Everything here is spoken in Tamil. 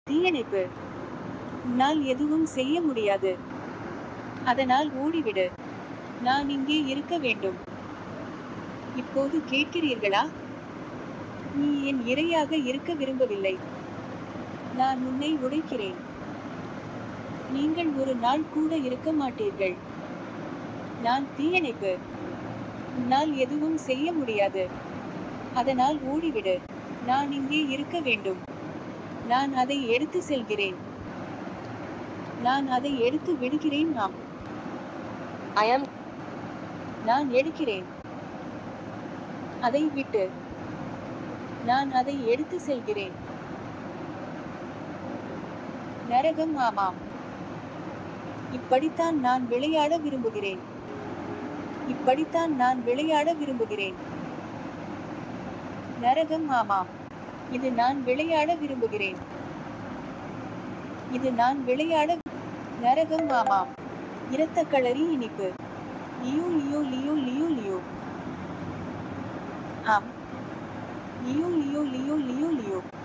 தீயணைப்பு உன்னால் எதுவும் செய்ய முடியாது அதனால் ஓடிவிடு நான் இங்கே இருக்க வேண்டும் இப்போது கேட்கிறீர்களா நீ என் இரையாக இருக்க விரும்பவில்லை நான் உன்னை உடைக்கிறேன் நீங்கள் ஒரு நாள் கூட இருக்க மாட்டீர்கள் நான் தீயணைப்பு உன்னால் எதுவும் செய்ய முடியாது அதனால் ஓடிவிடு நான் இங்கே இருக்க வேண்டும் நான் அதை எடுத்து செல்கிறேன் நான் அதை எடுத்து விடுகிறேன் நாம் I am நான் எடுக்கிறேன் அதை விட்டு நான் அதை எடுத்து செல்கிறேன் நரகம் ஆமாம் இப்படித்தான் நான் விளையாட விரும்புகிறேன் இப்படித்தான் நான் விளையாட விரும்புகிறேன் நரகம் ஆமாம் இது நான் விளையாட விரும்புகிறேன் இது நான் விளையாட நரகம் ஆமாம் இரத்த களரி இனிப்பு Leo Leo Leo Leo Leo ஆம் Leo Leo Leo Leo Leo